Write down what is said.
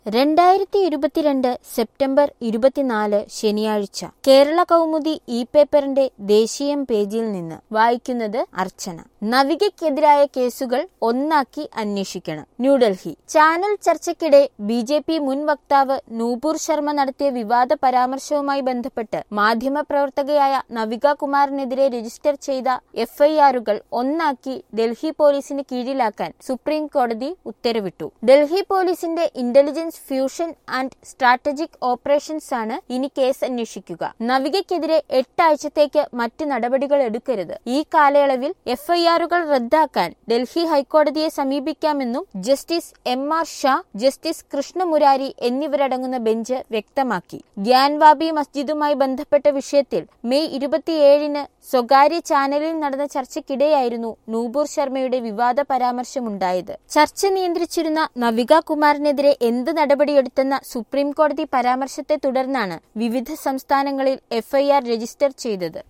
രണ്ടായിരത്തി ഇരുപത്തിരണ്ട് സെപ്റ്റംബർ ഇരുപത്തിനാല് ശനിയാഴ്ച കേരള കൗമുദി ഇ പേപ്പറിന്റെ ദേശീയം പേജിൽ നിന്ന് വായിക്കുന്നത് അർച്ചന നവികയ്ക്കെതിരായ കേസുകൾ ഒന്നാക്കി അന്വേഷിക്കണം ന്യൂഡൽഹി ചാനൽ ചർച്ചയ്ക്കിടെ ബി ജെ പി മുൻ വക്താവ് നൂപൂർ ശർമ്മ നടത്തിയ വിവാദ പരാമർശവുമായി ബന്ധപ്പെട്ട് മാധ്യമപ്രവർത്തകയായ നവിക കുമാറിനെതിരെ രജിസ്റ്റർ ചെയ്ത എഫ്ഐആറുകൾ ഒന്നാക്കി ഡൽഹി പോലീസിന് കീഴിലാക്കാൻ സുപ്രീം കോടതി ഉത്തരവിട്ടു ഡൽഹി പോലീസിന്റെ intelligence fusion and strategic operations ആണ് ഇനി കേസ് അന്വേഷിക്കുക നവികയ്ക്കെതിരെ എട്ടാഴ്ചത്തേക്ക് മറ്റ് നടപടികൾ എടുക്കരുത് ഈ കാലയളവിൽ എഫ്ഐആറുകൾ റദ്ദാക്കാൻ ഡൽഹി ഹൈക്കോടതിയെ സമീപിക്കാമെന്നും justice M R Shah justice Krishna Murari എന്നിവരടങ്ങുന്ന ബെഞ്ച് വ്യക്തമാക്കി ഗ്യാൻവാബി മസ്ജിദുമായി ബന്ധപ്പെട്ട വിഷയത്തിൽ മെയ് ഇരുപത്തിയേഴിന് സ്വകാര്യ ചാനലിൽ നടന്ന ചർച്ചയ്ക്കിടെയായിരുന്നു നൂപൂർ ശർമ്മയുടെ വിവാദ പരാമർശമുണ്ടായത് ചർച്ച നിയന്ത്രിച്ചിരുന്ന നവിക കുമാറിനെതിരെ എന്ത് നടപടിയെടുത്തെന്ന സുപ്രീം കോടതി പരാമർശത്തെ തുടർന്നാണ് വിവിധ സംസ്ഥാനങ്ങളിൽ എഫ്ഐആർ രജിസ്റ്റർ ചെയ്തത്